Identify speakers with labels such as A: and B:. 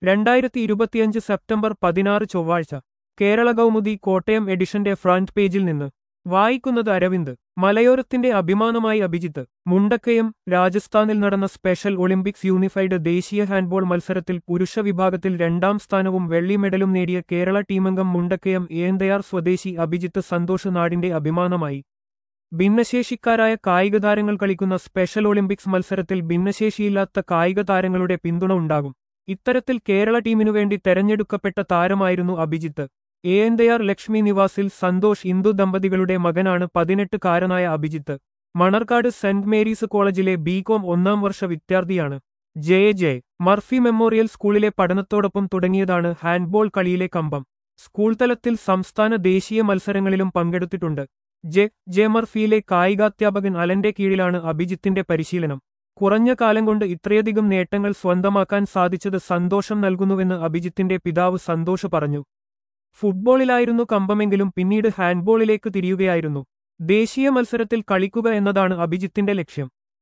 A: രണ്ടായിരത്തി ഇരുപത്തിയഞ്ച് സെപ്റ്റംബർ പതിനാറ് ചൊവ്വാഴ്ച കേരള കൗമുദി കോട്ടയം എഡിഷന്റെ ഫ്രണ്ട് പേജിൽ നിന്ന് വായിക്കുന്നത് അരവിന്ദ് മലയോരത്തിന്റെ അഭിമാനമായി അഭിജിത്ത് മുണ്ടക്കയം രാജസ്ഥാനിൽ നടന്ന സ്പെഷ്യൽ ഒളിമ്പിക്സ് യൂണിഫൈഡ് ദേശീയ ഹാൻഡ്ബോൾ മത്സരത്തിൽ പുരുഷ വിഭാഗത്തിൽ രണ്ടാം സ്ഥാനവും വെള്ളി മെഡലും നേടിയ കേരള ടീമംഗം മുണ്ടക്കയം ഏന്തയാർ സ്വദേശി അഭിജിത്ത് സന്തോഷ് നാടിന്റെ അഭിമാനമായി ഭിന്നശേഷിക്കാരായ കായിക താരങ്ങൾ കളിക്കുന്ന സ്പെഷ്യൽ ഒളിമ്പിക്സ് മത്സരത്തിൽ ഭിന്നശേഷിയില്ലാത്ത കായിക താരങ്ങളുടെ പിന്തുണ ഉണ്ടാകും ഇത്തരത്തിൽ കേരള ടീമിനുവേണ്ടി തെരഞ്ഞെടുക്കപ്പെട്ട താരമായിരുന്നു അഭിജിത്ത് ഏന്തയാർ ലക്ഷ്മി നിവാസിൽ സന്തോഷ് ഇന്ദു ദമ്പതികളുടെ മകനാണ് പതിനെട്ടുകാരനായ അഭിജിത്ത് മണർക്കാട് സെന്റ് മേരീസ് കോളേജിലെ ബികോം ഒന്നാം വർഷ വിദ്യാർത്ഥിയാണ് ജെ ജെ മർഫി മെമ്മോറിയൽ സ്കൂളിലെ പഠനത്തോടൊപ്പം തുടങ്ങിയതാണ് ഹാൻഡ്ബോൾ കളിയിലെ കമ്പം സ്കൂൾ തലത്തിൽ സംസ്ഥാന ദേശീയ മത്സരങ്ങളിലും പങ്കെടുത്തിട്ടുണ്ട് ജെ ജെ മർഫിയിലെ കായികാധ്യാപകൻ അലന്റെ കീഴിലാണ് അഭിജിത്തിന്റെ പരിശീലനം കുറഞ്ഞ കാലം കൊണ്ട് ഇത്രയധികം നേട്ടങ്ങൾ സ്വന്തമാക്കാൻ സാധിച്ചത് സന്തോഷം നൽകുന്നുവെന്ന് അഭിജിത്തിന്റെ പിതാവ് സന്തോഷ് പറഞ്ഞു ഫുട്ബോളിലായിരുന്നു കമ്പമെങ്കിലും പിന്നീട് ഹാൻഡ്ബോളിലേക്ക് തിരിയുകയായിരുന്നു ദേശീയ മത്സരത്തിൽ കളിക്കുക എന്നതാണ് അഭിജിത്തിന്റെ ലക്ഷ്യം